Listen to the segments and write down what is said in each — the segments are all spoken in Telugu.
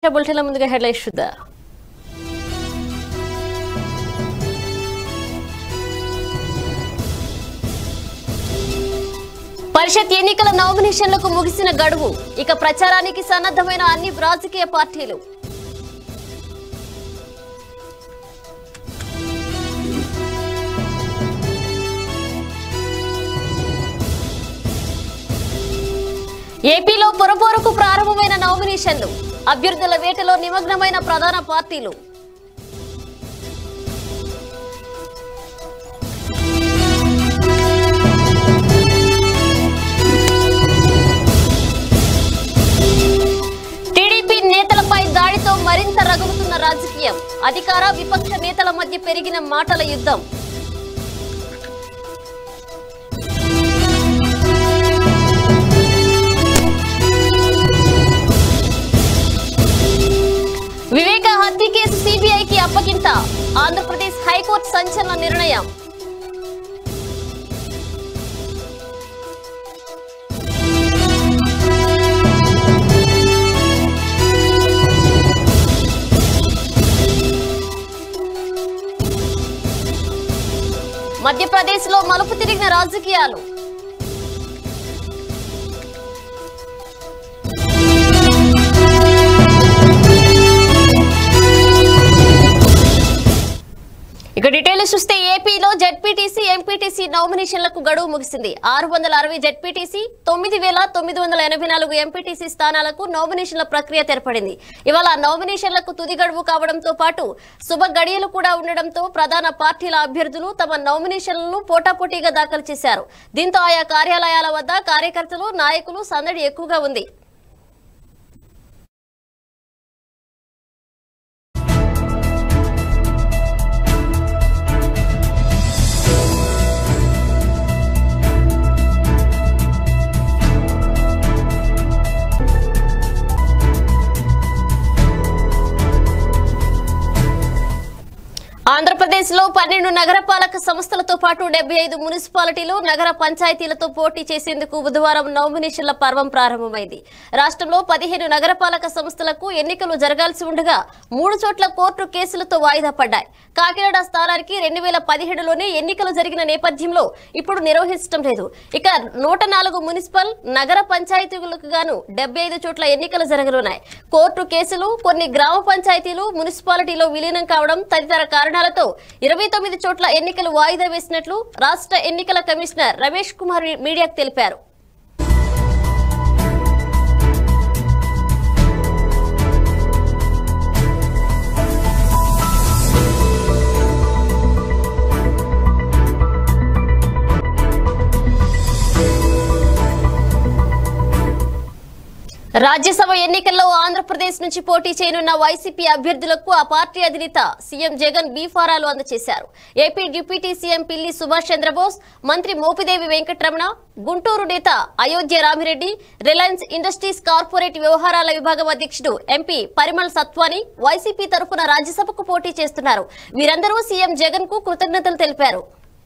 బులెటిన్ల ముందుగా హెడ్లైన్స్ చూద్దాం పరిషత్ ఎన్నికల నామినేషన్లకు ముగిసిన గడువు ఇక ప్రచారానికి సన్నద్ధమైన అన్ని రాజకీయ పార్టీలు ఏపీలో పొరపోరకు ప్రారంభమైన నామినేషన్లు అభ్యర్థుల వేటలో నిమగ్నమైన ప్రధాన పార్టీలు టీడీపీ నేతలపై దాడితో మరింత రగులుతున్న రాజకీయం అధికార విపక్ష నేతల మధ్య పెరిగిన మాటల యుద్ధం వివేక హత్య కేసు సిబిఐకి అప్పగింత ఆంధ్రప్రదేశ్ హైకోర్టు సంచలన నిర్ణయం మధ్యప్రదేశ్ లో మలుపు తిరిగిన రాజకీయాలు ఇక డీటెయిల్స్ చూస్తే ఏపీలో జెడ్పీటీసీ ఎంపీటీసీ నామినేషన్లకు గడువు ముగిసింది ఆరు వందల అరవై జెడ్పీటీసీ తొమ్మిది వేల తొమ్మిది వందల ఎనభై నాలుగు ఎంపీటీసీ స్థానాలకు నామినేషన్ల ప్రక్రియ తెరపడింది ఇవాళ నామినేషన్లకు తుది గడువు కావడంతో పాటు శుభ గడియలు కూడా ఉండడంతో ప్రధాన పార్టీల అభ్యర్థులు తమ నామినేషన్లను పోటాపోటీగా దాఖలు చేశారు దీంతో ఆయా కార్యాలయాల వద్ద కార్యకర్తలు నాయకులు సందడి ఎక్కువగా ఉంది ఆంధ్రప్రదేశ్ లో పన్నెండు నగరపాలక సంస్థలతో పాటు డెబ్బై ఐదు మున్సిపాలిటీలు నగర పంచాయతీలతో పోటీ చేసేందుకు బుధవారం నామినేషన్ల పర్వం ప్రారంభమైంది రాష్ట్రంలో పదిహేను నగరపాలక సంస్థలకు ఎన్నికలు జరగాల్సి ఉండగా మూడు చోట్ల కోర్టు కేసులతో వాయిదా పడ్డాయి కాకినాడ స్థానానికి రెండు వేల పదిహేడులోనే ఎన్నికలు జరిగిన నేపథ్యంలో ఇప్పుడు నిర్వహించడం లేదు ఇక నూట నాలుగు మున్సిపల్ నగర పంచాయతీలకు గాను డెబ్బై ఐదు చోట్ల ఎన్నికలు జరగనున్నాయి కోర్టు కేసులు కొన్ని గ్రామ పంచాయతీలు మున్సిపాలిటీలో విలీనం కావడం తదితర కారణాలతో ఇరవై తొమ్మిది చోట్ల ఎన్నికలు వాయిదా వేసినట్లు రాష్ట్ర ఎన్నికల కమిషనర్ రమేష్ కుమార్ మీడియాకు తెలిపారు రాజ్యసభ ఎన్నికల్లో ఆంధ్రప్రదేశ్ నుంచి పోటీ చేయనున్న వైసీపీ అభ్యర్థులకు ఆ పార్టీ అధినేత సీఎం జగన్ బీఫారాలు అందజేశారు ఏపీ డిప్యూటీ సీఎం పిల్లి సుభాష్ చంద్రబోస్ మంత్రి మోపిదేవి వెంకటరమణ గుంటూరు నేత Ayodhya Rami Reddy Reliance Industries corporate వ్యవహారాల విభాగం అధ్యక్షుడు ఎంపీ పరిమళ్ సత్వాని వైసీపీ తరఫున రాజ్యసభకు పోటీ చేస్తున్నారు వీరందరూ సీఎం జగన్ కు కృతజ్ఞతలు తెలిపారు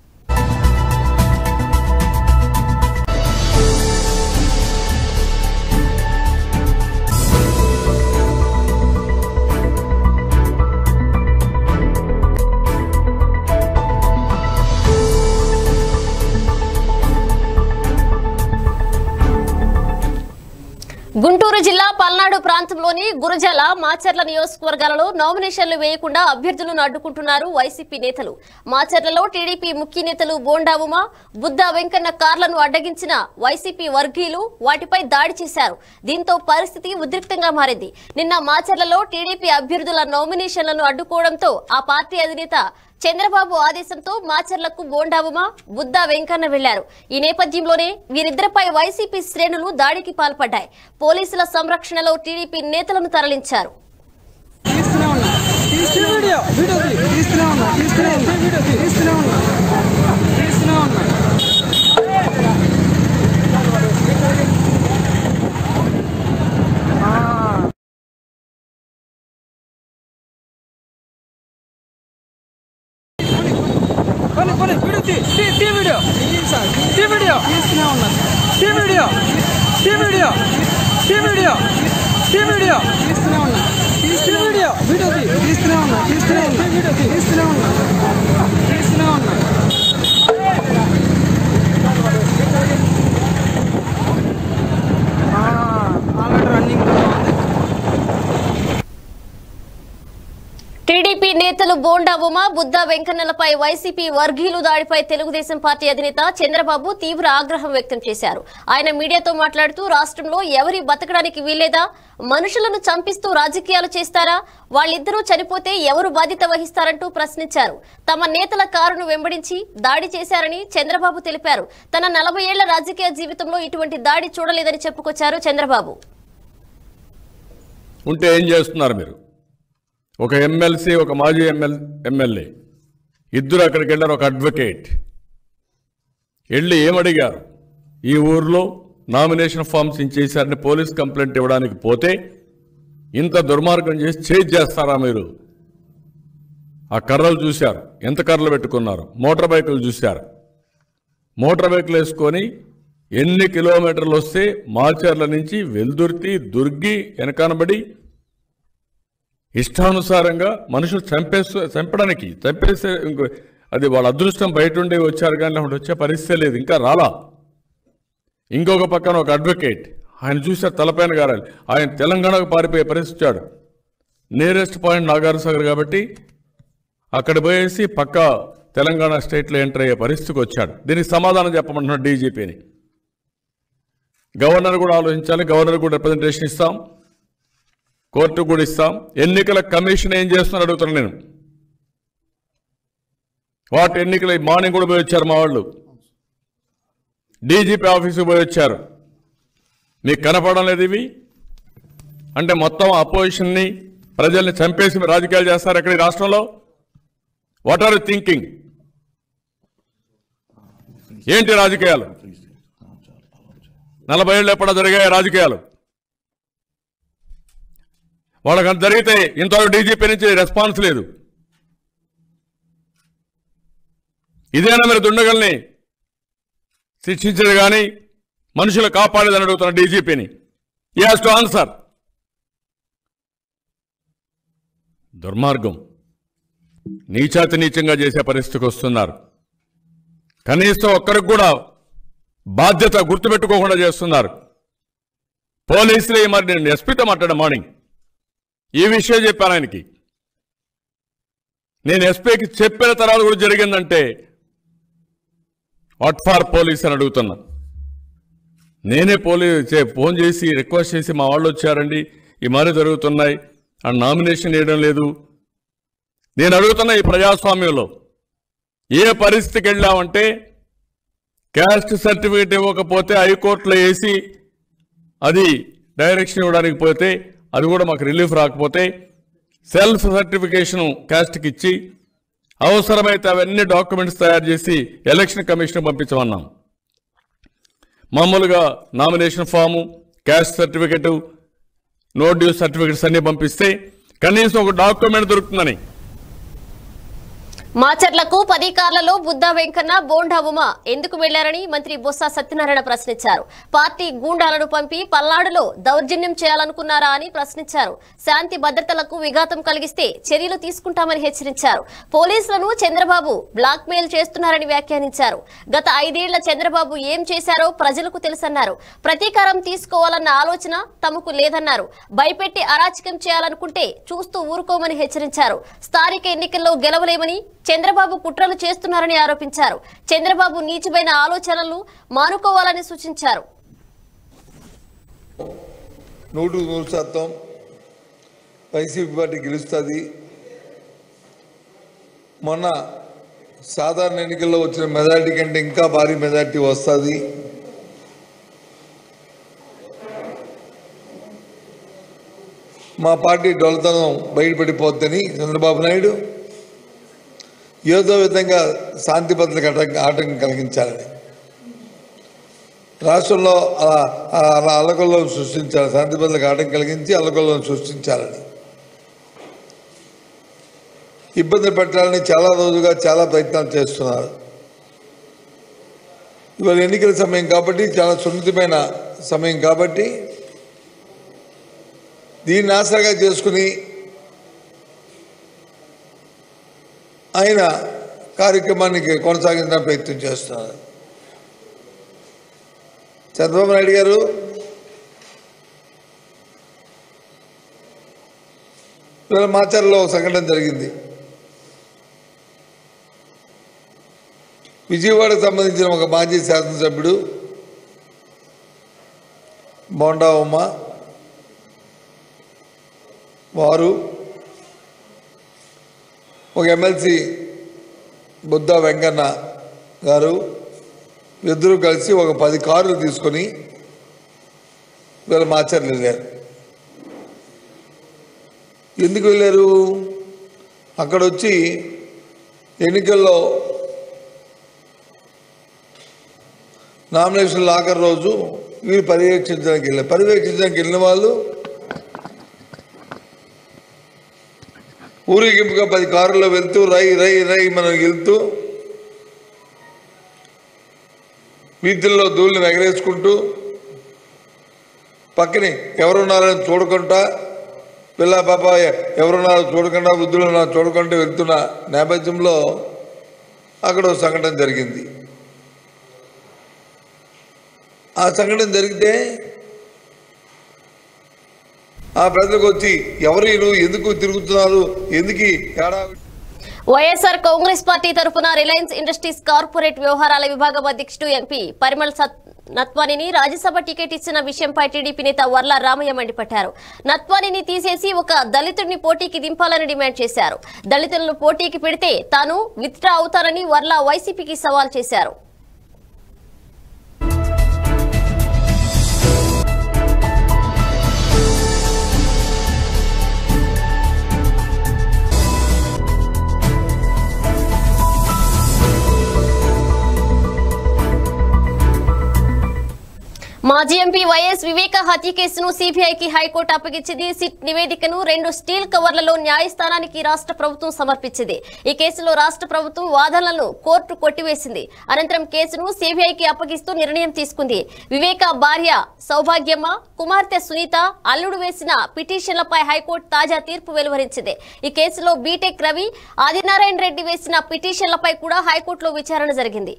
గుంటూరు జిల్లా పల్నాడు ప్రాంతంలోని గురజాల మాచర్ల నియోజకవర్గాలలో నామినేషన్లు వేయకుండా అభ్యర్థులను అడ్డుకుంటున్నారు వైసీపీ నేతలు మాచర్లలో టీడీపీ ముఖ్య నేతలు బోండా ఉమా బుద్ధా వెంకన్న కార్లను అడ్డగించిన వైసీపీ వర్గీయులు వాటిపై దాడి చేశారు దీంతో పరిస్థితి ఉద్రిక్తంగా మారింది నిన్న మాచర్లలో టీడీపీ అభ్యర్థుల నామినేషన్లను అడ్డుకోవడంతో ఆ పార్టీ అధినేత చంద్రబాబు ఆదేశంతో మాచర్లకు బోండావుమా బుద్ధా వెంకన్న వెళ్లారు ఈ నేపథ్యంలోనే వీరిద్దరిపై వైసీపీ శ్రేణులు దాడికి పాల్పడ్డాయి పోలీసుల సంరక్షణలో టీడీపీ నేతలను తరలించారు తీస్తూనే ఉన్నా తీస్తూనే వీడియో వీడియో తీ. తీస్తూనే ఉన్నా తీస్తూనే ఉన్నా వీడియో తీ. తీస్తూనే ఉన్నా తీస్తూనే ఉన్నా ఆ. పోనీ పోనీ వీడియో తీ తీ తీ వీడియో తీ వీడియో తీస్తూనే ఉన్నా తీ వీడియో తీ వీడియో తీ వీడియో తీ వీడియో తీస్తూనే ఉన్నా తీస్తున్నా వీడియో వీడియో తీ. తీస్తూనే ఉన్నా తీస్తూనే ఉన్నా వీడియో తీ. తీస్తూనే ఉన్నా తీస్తూనే ఉన్నా ఆల్రెడీ రన్నింగ్ ఉంది టీడీపీ నేతలు బోండా ఉమా బుద్ధ వెంకన్నలపై వైసీపీ వర్గీయులు దాడిపై తెలుగుదేశం పార్టీ అధినేత చంద్రబాబు తీవ్ర ఆగ్రహం వ్యక్తం చేశారు ఆయన మీడియాతో మాట్లాడుతూ రాష్ట్రంలో ఎవరి బతకడానికి వీల్లేదా మనుషులను చంపిస్తూ రాజకీయాలు చేస్తారా వాళ్ళిద్దరూ చనిపోతే ఎవరు బాధ్యత వహిస్తారంటూ ప్రశ్నించారు తమ నేతల కారును వెంబడించి దాడి చేశారని చంద్రబాబు తెలిపారు తన నలభై ఏళ్ల రాజకీయ జీవితంలో ఇటువంటి దాడి చూడలేదని చెప్పుకొచ్చారు చంద్రబాబు ఉంటే ఏం చేస్తున్నారు మీరు ఒక ఎమ్మెల్సీ ఒక మాజీ ఎమ్మెల్ ఎమ్మెల్యే ఇద్దరు అక్కడికి వెళ్ళారు ఒక అడ్వకేట్ వెళ్ళి ఏమడిగారు ఈ ఊర్లో నామినేషన్ ఫామ్స్ ఇచ్చేసారని పోలీస్ కంప్లైంట్ ఇవ్వడానికి పోతే ఇంత దుర్మార్గం చేసి చేజ్ చేస్తారా మీరు ఆ కర్రలు చూశారు ఎంత కర్రలు పెట్టుకున్నారు మోటార్ బైకులు చూశారు మోటార్ బైకులు వేసుకొని ఎన్ని కిలోమీటర్లు వస్తే మాచర్ల నుంచి వెల్దుర్తి దుర్గి వెనకానబడి ఇష్టానుసారంగా మనుషులు చంపేస్తూ చంపడానికి చంపేస్తే ఇంకో అది వాళ్ళ అదృష్టం బయట ఉండి వచ్చారు కానీ లేకుంటే వచ్చే పరిస్థితి లేదు ఇంకా రాలా ఇంకొక పక్కన ఒక అడ్వకేట్ ఆయన చూస్తే తలపైన గారాలి ఆయన తెలంగాణకు పారిపోయే పరిస్థితి వచ్చాడు నియరెస్ట్ పాయింట్ నాగార్ సాగర్ కాబట్టి అక్కడ పోయేసి పక్క తెలంగాణ స్టేట్లో ఎంటర్ అయ్యే పరిస్థితికి వచ్చాడు దీనికి సమాధానం చెప్పమంటున్నాడు డీజీపీని గవర్నర్ కూడా ఆలోచించాలి గవర్నర్ కూడా రిప్రజెంటేషన్ ఇస్తాం కోర్టు కూడా ఇస్తాం ఎన్నికల కమిషన్ ఏం చేస్తున్నారు అడుగుతున్నాను నేను వాటి ఎన్నికల మార్నింగ్ కూడా పోయి వచ్చారు మా వాళ్ళు డీజీపీ ఆఫీసుకు పోయి వచ్చారు మీకు కనపడడం లేదు ఇవి అంటే మొత్తం అపోజిషన్ని ప్రజల్ని చంపేసి మీరు రాజకీయాలు చేస్తారు ఎక్కడ ఈ రాష్ట్రంలో వాట్ ఆర్ యు థింకింగ్ ఏంటి రాజకీయాలు నలభై ఏళ్ళు ఎప్పుడో జరిగాయి రాజకీయాలు వాళ్ళకి అంత జరిగితే ఇంతవరకు డీజీపీ నుంచి రెస్పాన్స్ లేదు ఇదేనా మీరు దుండగల్ని శిక్షించేది కానీ మనుషులు కాపాడేదని అడుగుతున్న డీజీపీని ఈ హాస్ టు ఆన్సర్ దుర్మార్గం నీచాతి నీచంగా చేసే పరిస్థితికి వస్తున్నారు కనీసం ఒక్కరికి కూడా బాధ్యత గుర్తుపెట్టుకోకుండా చేస్తున్నారు పోలీసులే మరి నేను ఎస్పీతో మాట్లాడా మార్నింగ్ ఈ విషయం చెప్పాను ఆయనకి నేను ఎస్పీకి చెప్పిన తర్వాత కూడా జరిగిందంటే వాట్ ఫార్ పోలీస్ అని అడుగుతున్నా నేనే పోలీస్ ఫోన్ చేసి రిక్వెస్ట్ చేసి మా వాళ్ళు వచ్చారండి ఈ మరి జరుగుతున్నాయి ఆ నామినేషన్ వేయడం లేదు నేను అడుగుతున్న ఈ ప్రజాస్వామ్యంలో ఏ పరిస్థితికి వెళ్ళామంటే క్యాస్ట్ సర్టిఫికేట్ ఇవ్వకపోతే హైకోర్టులో వేసి అది డైరెక్షన్ ఇవ్వడానికి పోతే అది కూడా మాకు రిలీఫ్ రాకపోతే సెల్ఫ్ సర్టిఫికేషన్ క్యాస్ట్కి ఇచ్చి అవసరమైతే అవన్నీ డాక్యుమెంట్స్ తయారు చేసి ఎలక్షన్ కమిషన్ పంపించమన్నాం మామూలుగా nomination form caste certificate no due certificates అన్ని పంపిస్తే కనీసం ఒక డాక్యుమెంట్ దొరుకుతుందని మాచర్లకు పది కార్లలో బుద్ధ వెంకన్న బోండా ఉమ ఎందుకు వెళ్లారని మంత్రి బొత్స సత్యనారాయణ ప్రశ్నించారు పార్టీ గూండాలను పంపి పల్నాడులో దౌర్జన్యం చేయాలనుకున్నారా అని ప్రశ్నించారు శాంతి భద్రతలకు విఘాతం కలిగిస్తే చర్యలు తీసుకుంటామని హెచ్చరించారు పోలీసులను చంద్రబాబు బ్లాక్ మెయిల్ చేస్తున్నారని వ్యాఖ్యానించారు గత ఐదేళ్ల చంద్రబాబు ఏం చేశారో ప్రజలకు తెలుసన్నారు ప్రతీకారం తీసుకోవాలన్న ఆలోచన తమకు లేదన్నారు భయపెట్టి అరాచకం చేయాలనుకుంటే చూస్తూ ఊరుకోమని హెచ్చరించారు స్థానిక ఎన్నికల్లో గెలవలేమని చంద్రబాబు కుట్రలు చేస్తున్నారని ఆరోపించారు చంద్రబాబు నీచమైన ఆలోచనలు మానుకోవాలని సూచించారు నూటికి నూరు శాతం వైసీపీ పార్టీ గెలుస్తుంది మొన్న సాధారణ ఎన్నికల్లో వచ్చిన మెజారిటీ కంటే ఇంకా భారీ మెజారిటీ వస్తుంది మా పార్టీ డొలతనం బయటపడిపోద్దని చంద్రబాబు నాయుడు ఏదో విధంగా శాంతి భద్రతకు ఆటంకం ఆటంకం కలిగించాలని రాష్ట్రంలో అలా అలా అల్లకొల్లం సృష్టించాలి శాంతి భద్రతకు ఆటంకం కలిగించి అల్లకొల్లం సృష్టించాలని ఇబ్బంది పెట్టాలని చాలా రోజుగా చాలా ప్రయత్నాలు చేస్తున్నారు ఇవాళ ఎన్నికల సమయం కాబట్టి చాలా సున్నితమైన సమయం కాబట్టి దీన్ని ఆసరాగా చేసుకుని ఆయన కార్యక్రమానికి కొనసాగించడానికి ప్రయత్నం చేస్తున్నారు చంద్రబాబు నాయుడు గారు ఇవాళ మాచర్లో ఒక సంఘటన జరిగింది విజయవాడకు సంబంధించిన ఒక మాజీ శాసనసభ్యుడు బోండా ఉమ్మ వారు ఒక ఎమ్మెల్సీ బుద్ధ వెంకన్న గారు ఇద్దరు కలిసి ఒక పది కార్లు తీసుకొని వీళ్ళ మాచర్లు వెళ్ళారు ఎందుకు వెళ్ళారు అక్కడ వచ్చి ఎన్నికల్లో నామినేషన్ ఆఖరి రోజు వీళ్ళు పర్యవేక్షించడానికి వెళ్ళారు పర్యవేక్షించడానికి వెళ్ళిన వాళ్ళు ఊరేగింపుగా పది కారుల్లో వెళ్తూ రై రై రై మనం వెళ్తూ వీధుల్లో ధూళిని ఎగరేసుకుంటూ పక్కనే ఎవరున్నారని చూడకుండా పిల్ల పాప ఎవరున్నారో చూడకుండా వృద్ధులు ఉన్నారో చూడకుండా వెళ్తున్న నేపథ్యంలో అక్కడ ఒక సంఘటన జరిగింది ఆ సంఘటన జరిగితే ఆ ప్రజలకు వచ్చి ఎవరు వీళ్ళు ఎందుకు తిరుగుతున్నారు ఎందుకు ఈ ఏడా వైఎస్ఆర్ కాంగ్రెస్ పార్టీ తరపున రిలయన్స్ ఇండస్ట్రీస్ కార్పొరేట్ వ్యవహారాల విభాగం అధ్యక్షుడు ఎంపీ పరిమళ్ సత్ నత్వానిని రాజ్యసభ టికెట్ ఇచ్చిన విషయంపై టీడీపీ నేత వర్ల రామయ్య మండిపడ్డారు నత్వానిని తీసేసి ఒక దళితుడిని పోటీకి దింపాలని డిమాండ్ చేశారు దళితులను పోటీకి పెడితే తాను విత్డ్రా అవుతానని వర్ల వైసీపీకి సవాల్ చేశారు మాజీ ఎంపీ వైఎస్ వివేక హత్య కేసును సిబిఐకి హైకోర్టు అప్పగించింది సిట్ నివేదికను రెండు స్టీల్ కవర్లలో న్యాయస్థానానికి రాష్ట్ర ప్రభుత్వం సమర్పించింది ఈ కేసులో రాష్ట్ర ప్రభుత్వం వాదనలను కోర్టు కొట్టివేసింది అనంతరం కేసును సిబిఐకి అప్పగిస్తూ నిర్ణయం తీసుకుంది వివేక భార్య సౌభాగ్యమ్మ కుమార్తె సునీత అల్లుడు వేసిన పిటిషన్లపై హైకోర్టు తాజా తీర్పు వెలువరించింది ఈ కేసులో బీటెక్ రవి ఆదినారాయణ రెడ్డి వేసిన పిటిషన్లపై కూడా హైకోర్టులో విచారణ జరిగింది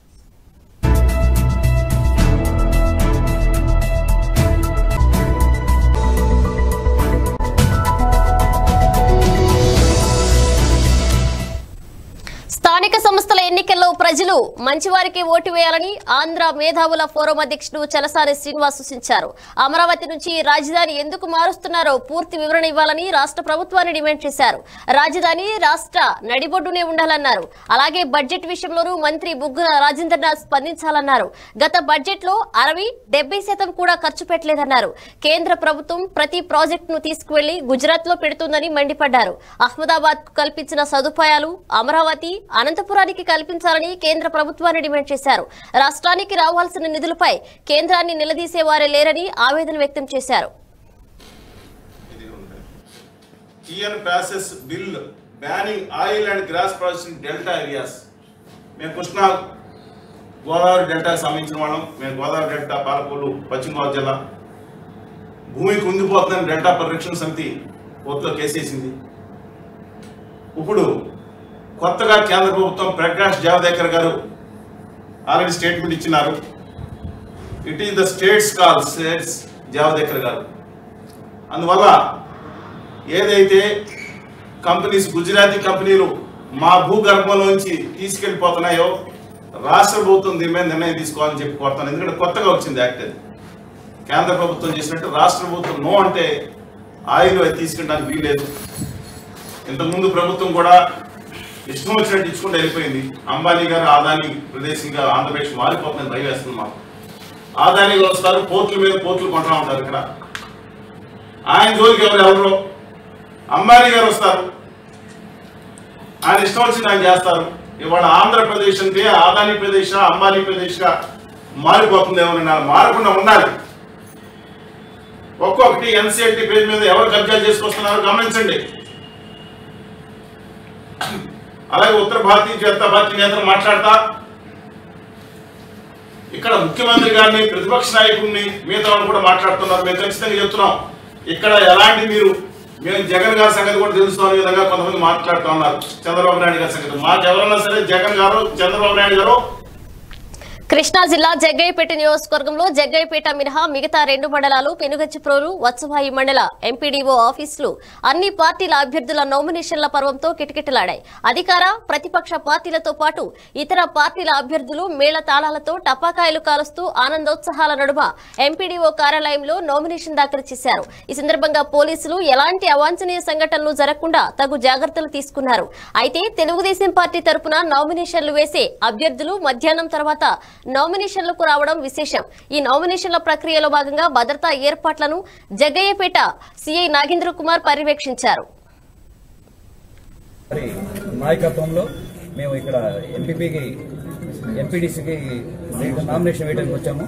స్థానిక సంస్థల ఎన్నికల్లో ప్రజలు మంచివారికి ఓటు వేయాలని ఆంధ్ర మేధావుల ఫోరం అధ్యక్షుడు చలసాని శ్రీనివాస్ సూచించారు అమరావతి నుంచి రాజధాని ఎందుకు మారుస్తున్నారో పూర్తి వివరణ ఇవ్వాలని రాష్ట్ర ప్రభుత్వాన్ని డిమాండ్ చేశారు రాజధాని రాష్ట్ర నడిబొడ్డునే ఉండాలన్నారు అలాగే బడ్జెట్ విషయంలోనూ మంత్రి బుగ్గన రాజేంద్రనాథ్ స్పందించాలన్నారు గత బడ్జెట్ లో అరవై డెబ్బై శాతం కూడా ఖర్చు పెట్టలేదన్నారు కేంద్ర ప్రభుత్వం ప్రతి ప్రాజెక్టును తీసుకువెళ్లి గుజరాత్ లో పెడుతుందని మండిపడ్డారు అహ్మదాబాద్ కు కల్పించిన సదుపాయాలు అమరావతి అనంతపురానికి కల్పించాలని కేంద్ర ప్రభుత్వాన్ని డిమాండ్ చేశారు రాష్ట్రానికి రావాల్సిన నిధులపై కేంద్రాన్ని నిలదీసే వారే లేరని ఆవేదన వ్యక్తం చేశారు TN passes bill banning oil and grass processing delta areas. మేము కృష్ణా గోదావరి డెల్టాకి సంబంధించిన వాళ్ళం మేము గోదావరి డెల్టా పాలకోలు పశ్చిమ గోదావరి జిల్లా భూమి కుంగిపోతుందని డెల్టా పరిరక్షణ సమితి కోర్టులో కేసేసింది ఇప్పుడు కొత్తగా కేంద్ర ప్రభుత్వం ప్రకాష్ జావదేకర్ గారు ఆల్రెడీ స్టేట్మెంట్ ఇచ్చినారు it is the states call states Javadekar గారు అందువల్ల ఏదైతే కంపెనీస్ గుజరాతీ కంపెనీలు మా భూగర్భంలోంచి తీసుకెళ్ళిపోతున్నాయో రాష్ట్ర ప్రభుత్వం దీని మీద నిర్ణయం తీసుకోవాలని చెప్పి కోరుతాను ఎందుకంటే కొత్తగా వచ్చింది యాక్ట్ అది కేంద్ర ప్రభుత్వం చేసినట్టు రాష్ట్ర ప్రభుత్వం నో అంటే ఆయిల్ అది తీసుకెళ్ళడానికి వీల్లేదు ఇంతకుముందు ప్రభుత్వం కూడా ఇష్టం వచ్చినట్టు ఇచ్చుకుంటూ వెళ్ళిపోయింది అంబానీ గారు ఆదాని ప్రదేశంగా ఆంధ్రప్రదేశ్ మారిపోతుందని భయం వేస్తుంది మాకు ఆదానీలు వస్తారు పోర్టుల మీద పోర్టులు కొంటా ఉంటారు ఇక్కడ ఆయన జోలికి ఎవరు ఎవరు అంబానీ గారు వస్తారు ఆయన ఇష్టం వచ్చింది ఆయన చేస్తారు ఇవాళ ఆంధ్రప్రదేశ్ అంటే ఆదాని ప్రదేశ్ అంబానీ ప్రదేశ్గా మారిపోతుందేమో మారకుండా ఉండాలి ఒక్కొక్కటి ఎన్సీఎల్టీ పేజ్ మీద ఎవరు కబ్జాలు చేసుకొస్తున్నారో గమనించండి అలాగే ఉత్తర భారతీయ జనతా పార్టీ నేతలు మాట్లాడతా ఇక్కడ ముఖ్యమంత్రి గారిని ప్రతిపక్ష నాయకుడిని మిగతా వాళ్ళు కూడా మాట్లాడుతున్నారు మేము ఖచ్చితంగా చెప్తున్నాం ఇక్కడ ఎలాంటి మీరు మేము జగన్ గారి సంగతి కూడా తెలుసు అనే విధంగా కొంతమంది మాట్లాడుతూ ఉన్నారు చంద్రబాబు నాయుడు గారి సంగతి మాకు ఎవరన్నా సరే జగన్ గారు చంద్రబాబు నాయుడు గారు కృష్ణా జిల్లా జగ్గయ్యపేట నియోజకవర్గంలో జగ్గయ్యపేట మినహా మిగతా రెండు మండలాలు పెనుగచ్చిప్రోలు వత్సవాయి మండల ఎంపీడీఓ ఆఫీసులు అన్ని పార్టీల అభ్యర్థుల నామినేషన్ల పర్వంతో కిటకిటలాడాయి అధికార ప్రతిపక్ష పార్టీలతో పాటు ఇతర పార్టీల అభ్యర్థులు మేళ తాళాలతో టపాకాయలు కాలుస్తూ ఆనందోత్సాహాల నడుమ ఎంపీడీఓ కార్యాలయంలో నామినేషన్ దాఖలు చేశారు ఈ సందర్భంగా పోలీసులు ఎలాంటి అవాంఛనీయ సంఘటనలు జరగకుండా తగు జాగ్రత్తలు తీసుకున్నారు అయితే తెలుగుదేశం పార్టీ తరపున నామినేషన్లు వేసే అభ్యర్థులు మధ్యాహ్నం తర్వాత నామినేషన్లకు రావడం విశేషం ఈ నామినేషన్ల ప్రక్రియలో భాగంగా భద్రతా ఏర్పాట్లను జగ్గయ్యపేట సీఐ నాగేంద్ర కుమార్ పర్యవేక్షించారు మరి నాయకత్వంలో మేము ఇక్కడ ఎంపీపీకి ఎంపీడీసీకి నామినేషన్ వేయడానికి వచ్చాము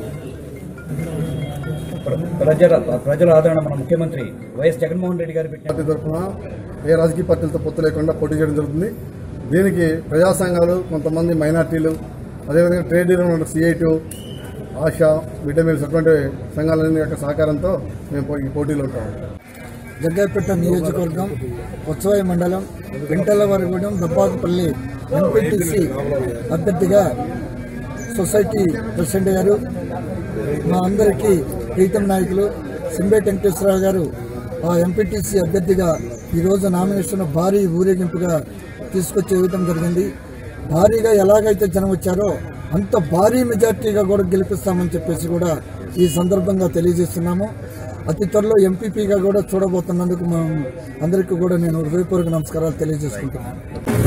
ప్ర- ప్రజల ప్రజల ఆదరణ మన ముఖ్యమంత్రి వైఎస్ జగన్మోహన్ రెడ్డి గారు పెట్టిన పార్టీ తరఫున ఏ రాజకీయ పార్టీలతో పొత్తు లేకుండా పోటీ చేయడం జరుగుతుంది దీనికి ప్రజా సంఘాలు కొంతమంది మైనార్టీలు అదేవిధంగా trade union CIT ASHA mid day meals అటువంటి సంఘాలన్నీ యొక్క సహకారంతో మేము పో- ఈ పోటీలో ఉంటాము జగ్గైపేట నియోజకవర్గం కొచ్చవాయి మండలం వెంటలవారిగూడెం దబ్బాకుపల్లి ఎంపీటీసీ అభ్యర్థిగా సొసైటీ ప్రెసిడెంట్ గారు మా అందరికీ ప్రీతం నాయకులు సింబేట్ వెంకటేశ్వరరావు గారు ఆ ఎంపీటీసీ అభ్యర్థిగా ఈరోజు నామినేషన్ భారీ ఊరేగింపుగా తీసుకొచ్చి ఇవ్వడం జరిగింది భారీగా ఎలాగైతే జనం వచ్చారో అంత భారీ మెజార్టీగా కూడా గెలిపిస్తామని చెప్పేసి కూడా ఈ సందర్భంగా తెలియజేస్తున్నాము అతి త్వరలో ఎంపీపీగా కూడా చూడబోతున్నందుకు మనం అందరికీ కూడా నేను హృదయపూర్వక నమస్కారాలు తెలియజేసుకుంటున్నాను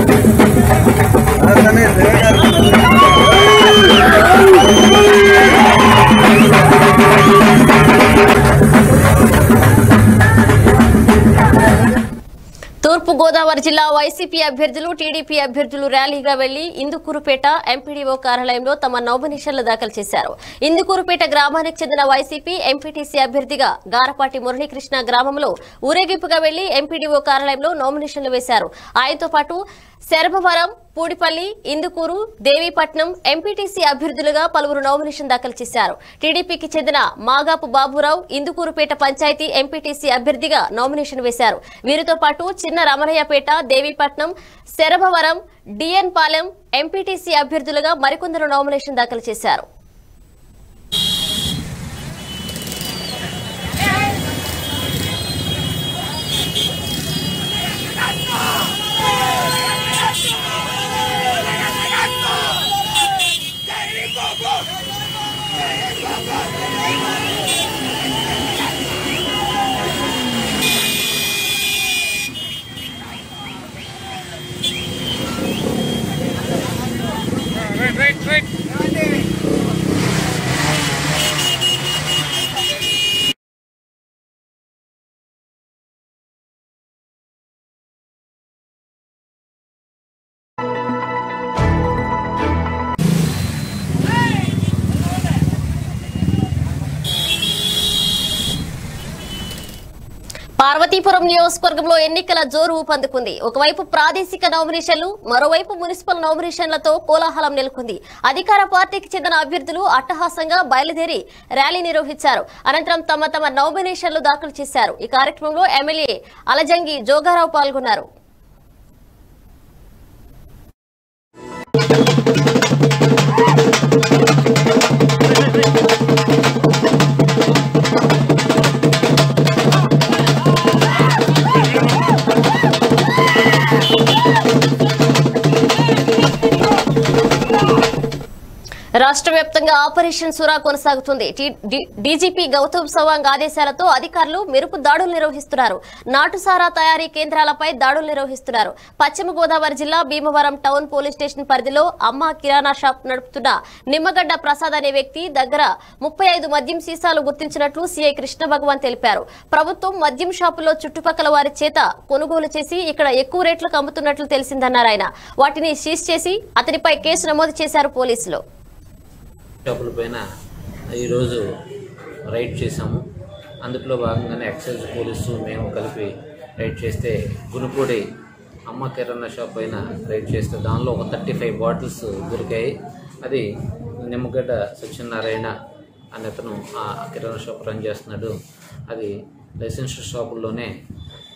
తూర్పు గోదావరి జిల్లా వైసీపీ అభ్యర్థులు టీడీపీ అభ్యర్థులు ర్యాలీగా వెళ్లి ఇందుకూరుపేట ఎంపీడీఓ కార్యాలయంలో తమ నామినేషన్లు దాఖలు చేశారు ఇందుకూరుపేట గ్రామానికి చెందిన వైసీపీ ఎంపీటీసీ అభ్యర్థిగా గారపాటి మురళీకృష్ణ గ్రామంలో ఊరేగింపుగా వెళ్లి ఎంపీడీఓ కార్యాలయంలో నామినేషన్లు వేశారు ఆయనతో పాటు శరభవరం పూడిపల్లి ఇందుకూరు దేవీపట్నం ఎంపీటీసీ అభ్యర్థులుగా పలువురు నామినేషన్ దాఖలు చేశారు టీడీపీకి చెందిన మాగాపు బాబురావు ఇందుకూరుపేట పంచాయతీ ఎంపీటీసీ అభ్యర్థిగా నామినేషన్ వేశారు వీరితో పాటు చిన్న రమణయ్యపేట దేవీపట్నం శరభవరం డిఎన్ పాలెం ఎంపీటీసీ అభ్యర్థులుగా మరికొందరు నామినేషన్ దాఖలు చేశారు పార్వతీపురం నియోజకవర్గంలో ఎన్నికల జోరు ఊపందుకుంది ఒకవైపు ప్రాదేశిక నామినేషన్లు మరోవైపు మున్సిపల్ నామినేషన్లతో కోలాహలం నెలకొంది అధికార పార్టీకి చెందిన అభ్యర్థులు అట్టహాసంగా బయలుదేరి ర్యాలీ నిర్వహించారు అనంతరం తమ తమ నామినేషన్లు దాఖలు చేశారు ఈ కార్యక్రమంలో ఎమ్మెల్యే అలజంగి జోగారావు పాల్గొన్నారు రాష్ట్ర వ్యాప్తంగా ఆపరేషన్ సురా కొనసాగుతుంది టీ- డి- డీజీపీ గౌతమ్ సవాంగ్ ఆదేశాలతో అధికారులు మెరుపు దాడులు నిర్వహిస్తున్నారు నాటుసారా తయారీ కేంద్రాలపై దాడులు నిర్వహిస్తున్నారు పశ్చిమ గోదావరి జిల్లా భీమవరం టౌన్ పోలీస్ స్టేషన్ పరిధిలో అమ్మ కిరాణా షాప్ నడుపుతున్న నిమ్మగడ్డ ప్రసాద్ అనే వ్యక్తి దగ్గర ముప్పై ఐదు మద్యం సీసాలు గుర్తించినట్లు సీఐ కృష్ణ భగవాన్ తెలిపారు ప్రభుత్వం మద్యం షాపులో చుట్టుపక్కల వారి చేత కొనుగోలు చేసి ఇక్కడ ఎక్కువ రేట్లకు అమ్ముతున్నట్లు తెలిసిందన్నారు ఆయన వాటిని సీజ్ చేసి అతనిపై కేసు నమోదు చేశారు పోలీసులు షాపుల పైన ఈరోజు రైడ్ చేశాము అందులో భాగంగానే ఎక్సైజ్ పోలీసు మేము కలిపి రైడ్ చేస్తే గునుపూడి అమ్మ కిరాణా షాప్ పైన రైడ్ చేస్తే దానిలో ఒక థర్టీ ఫైవ్ బాటిల్స్ దొరికాయి అది నిమ్మగడ్డ సత్యనారాయణ అనే అతను ఆ కిరాణా షాప్ రన్ చేస్తున్నాడు అది లైసెన్స్ షాపుల్లోనే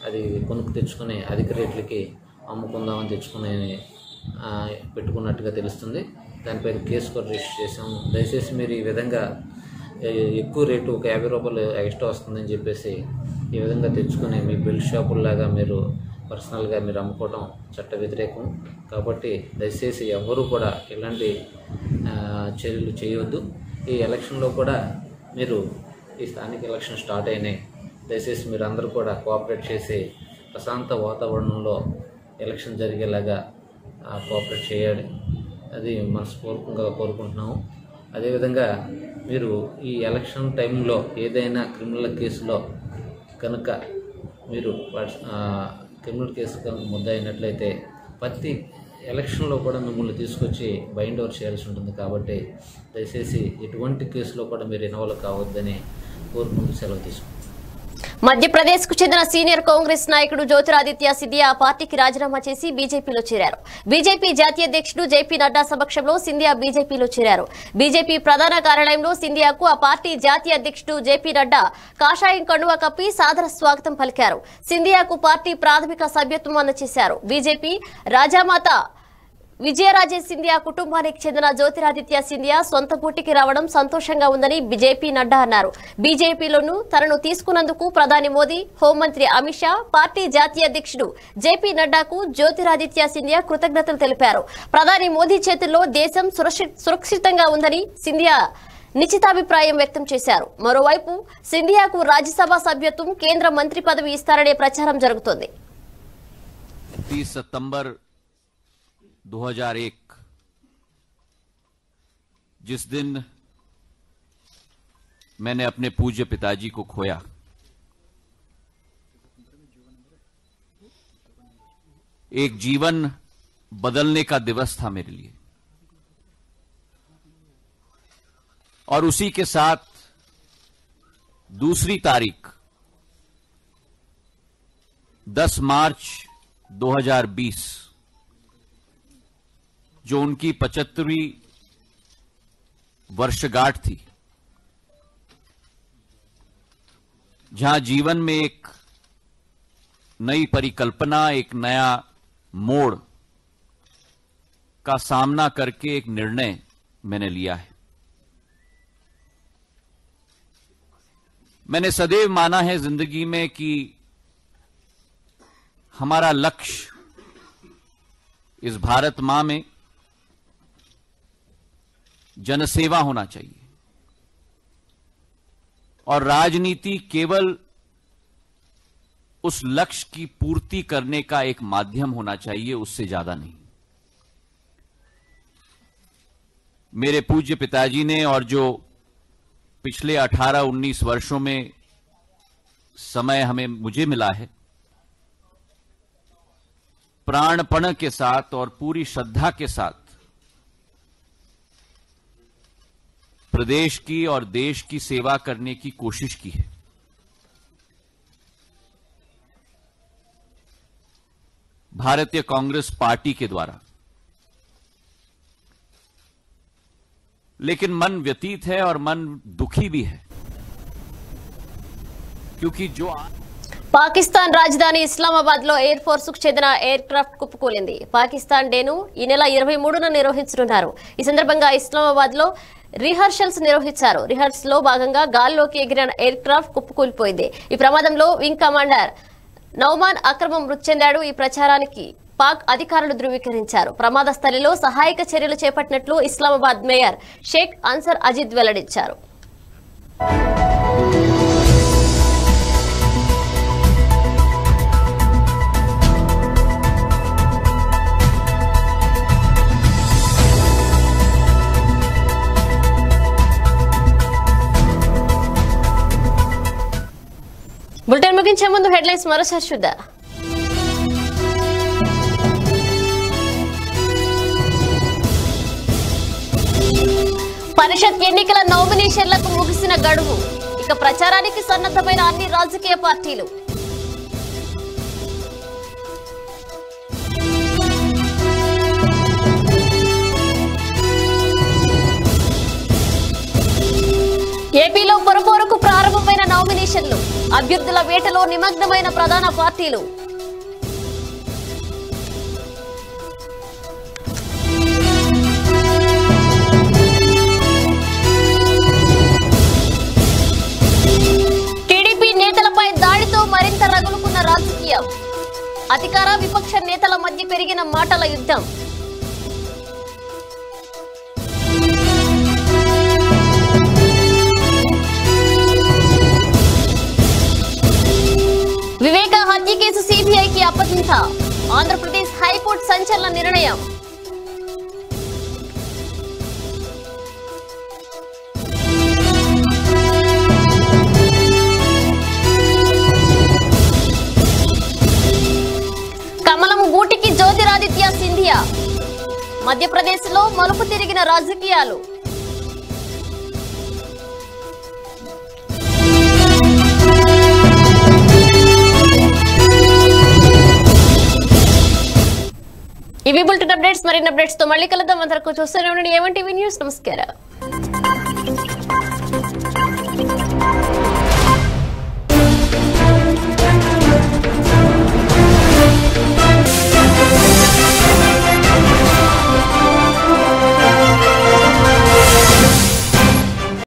అది కొనుక్కు తెచ్చుకుని అధిక రేట్లకి అమ్ముకుందామని తెచ్చుకుని ఆ, పెట్టుకున్నట్టుగా తెలుస్తుంది దానిపై కేసు కూడా రిజిస్టర్ చేసాము దయచేసి మీరు ఈ విధంగా ఏ- ఎక్కువ రేటు ఒక యాభై రూపాయలు ఎక్స్ట్రా వస్తుందని చెప్పేసి ఈ విధంగా తెచ్చుకొని మీ బెల్ట్ షాపుల్లాగా మీరు పర్సనల్గా మీరు అమ్ముకోవడం చట్ట వ్యతిరేకం కాబట్టి దయచేసి ఎవరు కూడా ఇలాంటి ఆ, చర్యలు చేయవద్దు ఈ ఎలక్షన్లో కూడా మీరు ఈ స్థానిక ఎలక్షన్ స్టార్ట్ అయినాయి దయచేసి మీరు అందరూ కూడా కోఆపరేట్ చేసి ప్రశాంత వాతావరణంలో ఎలక్షన్ జరిగేలాగా ఆ, కోఆపరేట్ చేయాలి అది మనస్పూర్వకంగా కోరుకుంటున్నాము అదేవిధంగా మీరు ఈ ఎలక్షన్ టైంలో ఏదైనా క్రిమినల్ కేసులో కనుక మీరు వాట్స్ ఆ, క్రిమినల్ కేసు కనుక ముద్దయినట్లయితే ప్రతి ఎలక్షన్లో కూడా మిమ్మల్ని తీసుకొచ్చి బైండ్ ఓవర్ చేయాల్సి ఉంటుంది కాబట్టి దయచేసి ఎటువంటి కేసులో కూడా మీరు ఇన్వాల్వ్ కావద్దని కోరుకుంటూ సెలవు తీసుకుంటాం మధ్యప్రదేశ్ కు చెందిన సీనియర్ కాంగ్రెస్ నాయకుడు జ్యోతిరాదిత్య సింధియా ఆ పార్టీకి రాజీనామా చేసి బీజేపీలో చేరారు బీజేపీ జాతీయ అధ్యక్షుడు జేపీ నడ్డా సమక్షంలో సింధియా బీజేపీలో చేరారు బీజేపీ ప్రధాన కార్యాలయంలో సింధియాకు ఆ పార్టీ జాతీయ అధ్యక్షుడు జేపీ నడ్డా కాషాయం కండువా కప్పి సాదర స్వాగతం పలికారు సింధియాకు పార్టీ ప్రాథమిక సభ్యత్వం అందజేశారు బీజేపీ రాజామాత విజయరాజే సింధియా కుటుంబానికి చెందిన జ్యోతిరాదిత్య సింధియా సొంత పుట్టికి రావడం సంతోషంగా ఉందని జేపీ నడ్డా అన్నారు బీజేపీలోను తనను తీసుకున్నందుకు ప్రధాని మోదీ హోంమంత్రి అమిత్ షా పార్టీ జాతీయ అధ్యక్షుడు జేపీ నడ్డాకు జ్యోతిరాదిత్య సింధియా కృతజ్ఞతలు తెలిపారు ప్రధాని మోదీ చేతుల్లో దేశం సురక్షి- సురక్షితంగా ఉందని సింధియా నిశ్చితాభిప్రాయం వ్యక్తం చేశారు మరోవైపు సింధియాకు రాజ్యసభ సభ్యత్వం కేంద్ర మంత్రి పదవి ఇస్తారనే ప్రచారం జరుగుతోంది 30 सितंबर 2001 जिस दिन मैंने अपने पूज्य पिताजी को खोया एक जीवन बदलने का दिवस था मेरे लिए और उसी के साथ दूसरी तारीख 10 मार्च 2020 जो उनकी पचहत्तरवीं वर्षगांठ थी जहां जीवन में एक नई परिकल्पना एक नया मोड़ का सामना करके एक निर्णय मैंने लिया है मैंने सदैव माना है जिंदगी में कि हमारा लक्ष्य इस भारत मां में जनसेवा होना चाहिए और राजनीति केवल उस लक्ष्य की पूर्ति करने का एक माध्यम होना चाहिए उससे ज्यादा नहीं मेरे पूज्य पिताजी ने और जो पिछले 18-19 वर्षों में समय हमें मुझे मिला है प्राणपण के साथ और पूरी श्रद्धा के साथ प्रदेश की और देश की सेवा करने की कोशिश की है भारतीय कांग्रेस पार्टी के द्वारा लेकिन मन व्यतीत है और मन दुखी भी है क्योंकि जो आज పాకిస్తాన్ రాజధాని ఇస్లామాబాద్ లో ఎయిర్ ఫోర్స్ కు చెందిన ఎయిర్ క్రాఫ్ట్ కుప్పకూలింది పాకిస్తాన్ డేను ఈ నెల ఇరవై మూడున నిర్వహించనున్నారు ఈ సందర్భంగా ఇస్లామాబాద్ లో రిహర్సల్స్ నిర్వహించారు రిహర్సల్స్ లో భాగంగా గాల్లోకి ఎగిరిన ఎయిర్ క్రాఫ్ట్ కుప్పకూలిపోయింది ఈ ప్రమాదంలో వింగ్ కమాండర్ నౌమాన్ అక్రమం మృతి చెందాడు ఈ ప్రచారానికి పాక్ అధికారులు ధృవీకరించారు ప్రమాద స్థలిలో సహాయక చర్యలు చేపట్టినట్లు ఇస్లామాబాద్ మేయర్ షేక్ అన్సర్ అజిద్ వెల్లడించారు బులెటిన్ ముగించే ముందు హెడ్లైన్స్ మరోసారి చూద్దాం పరిషత్ ఎన్నికల నామినేషన్లకు ముగిసిన గడువు ఇక ప్రచారానికి సన్నద్ధమైన అన్ని రాజకీయ పార్టీలు ఏపీలో పొరపోరకు ప్రారంభమైన నామినేషన్లు అభ్యర్థుల వేటలో నిమగ్నమైన ప్రధాన పార్టీలు టీడీపీ నేతలపై దాడితో మరింత రగులుకున్న రాజకీయం అధికార విపక్ష నేతల మధ్య పెరిగిన మాటల యుద్ధం వివేక హత్య కేసు సిబిఐకి అప్పగింత ఆంధ్రప్రదేశ్ హైకోర్టు సంచలన నిర్ణయం కమలం గూటికి జ్యోతిరాదిత్య సింధియా మధ్యప్రదేశ్లో మలుపు తిరిగిన రాజకీయాలు ఇవి బులెటిన్ అప్డేట్స్ మరిన్ని అప్డేట్స్ తో మళ్ళీ కలుద్దాం అందరికీ చూస్తూనే ఉండండి ఏమంటే న్యూస్ నమస్కారం